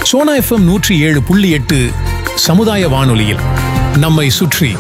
Sona FM நூற்றி ஏழு புள்ளி எட்டு சமுதாய வானொலியில் நம்மை சுற்றி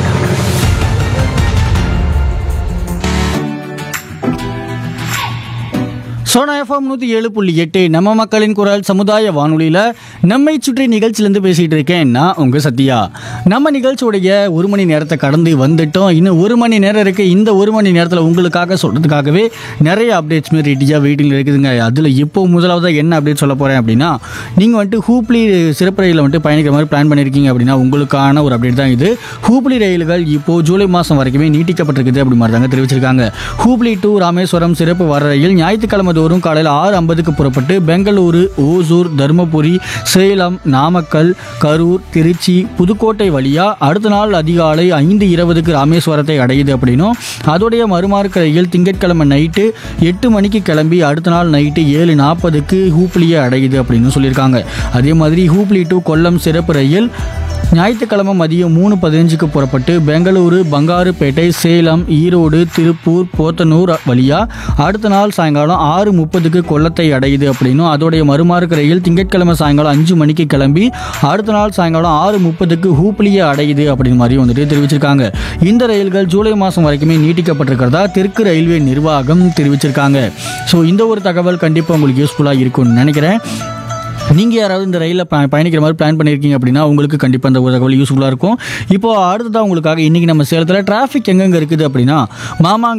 சோனா எஃப்எம் நூற்றி ஏழு புள்ளி எட்டு நம்ம மக்களின் குரல் சமுதாய வானொலியில் நம்மை சுற்றி நிகழ்ச்சியிலேருந்து பேசிகிட்டு இருக்கேன் நான் உங்கள் சத்யா நம்ம நிகழ்ச்சியுடைய ஒரு மணி நேரத்தை கடந்து வந்துட்டோம் இன்னும் ஒரு மணி நேரம் இருக்குது இந்த ஒரு மணி நேரத்தில் உங்களுக்காக சொல்கிறதுக்காகவே நிறைய அப்டேட்ஸ் மாரி ரெடியாக வெயிட்டிங்கில் இருக்குதுங்க அதில் இப்போ முதலாவதாக என்ன அப்டேட் சொல்ல போகிறேன் அப்படின்னா நீங்கள் வந்துட்டு ஹூப்ளி சிறப்பு ரயிலில் வந்துட்டு பயணிக்கிற மாதிரி பிளான் பண்ணியிருக்கீங்க அப்படின்னா உங்களுக்கான ஒரு அப்டேட் தான் இது ஹூப்ளி ரயில்கள் இப்போ ஜூலை மாதம் வரைக்குமே நீட்டிக்கப்பட்டிருக்குது அப்படி மாதிரி தாங்க தெரிவிச்சிருக்காங்க ஹூப்ளி டு ராமேஸ்வரம் சிறப்பு வர ரயில் ஞாயிற்றுக்கிழமை தோறும் காலையில் ஆறு ஐம்பதுக்கு புறப்பட்டு பெங்களூரு ஓசூர் தருமபுரி சேலம் நாமக்கல் கரூர் திருச்சி புதுக்கோட்டை வழியாக அடுத்த நாள் அதிகாலை ஐந்து இருபதுக்கு ராமேஸ்வரத்தை அடையுது அப்படின்னும் அதோடைய மறுமார்க்க ரயில் திங்கட்கிழமை நைட்டு எட்டு மணிக்கு கிளம்பி அடுத்த நாள் நைட்டு ஏழு நாற்பதுக்கு ஹூப்ளியை அடையுது அப்படின்னு சொல்லியிருக்காங்க அதே மாதிரி ஹூப்ளி டு கொல்லம் சிறப்பு ரயில் ஞாயிற்றுக்கிழமை மதியம் மூணு பதினஞ்சுக்கு புறப்பட்டு பெங்களூரு பங்காருப்பேட்டை சேலம் ஈரோடு திருப்பூர் போத்தனூர் வழியாக அடுத்த நாள் சாயங்காலம் ஆறு முப்பதுக்கு கொல்லத்தை அடையுது அப்படின்னும் அதோடைய மறுமார்க்க ரயில் திங்கட்கிழமை சாயங்காலம் அஞ்சு மணிக்கு கிளம்பி அடுத்த நாள் சாயங்காலம் ஆறு முப்பதுக்கு ஹூப்ளியை அடையுது அப்படின்னு மாதிரி வந்துட்டு தெரிவிச்சிருக்காங்க இந்த ரயில்கள் ஜூலை மாதம் வரைக்குமே நீட்டிக்கப்பட்டிருக்கிறதா தெற்கு ரயில்வே நிர்வாகம் தெரிவிச்சிருக்காங்க ஸோ இந்த ஒரு தகவல் கண்டிப்பாக உங்களுக்கு யூஸ்ஃபுல்லாக இருக்கும்னு நினைக்கிறேன் நீங்கள் யாராவது இந்த ரயிலில் ப பயணிக்கிற மாதிரி பிளான் பண்ணியிருக்கீங்க அப்படின்னா உங்களுக்கு கண்டிப்பாக இந்த ஒரு தகவல் யூஸ்ஃபுல்லாக இருக்கும் இப்போ அடுத்ததாக உங்களுக்காக இன்றைக்கி நம்ம சேலத்தில் டிராஃபிக் எங்கெங்கே இருக்குது அப்படின்னா மாமாங்க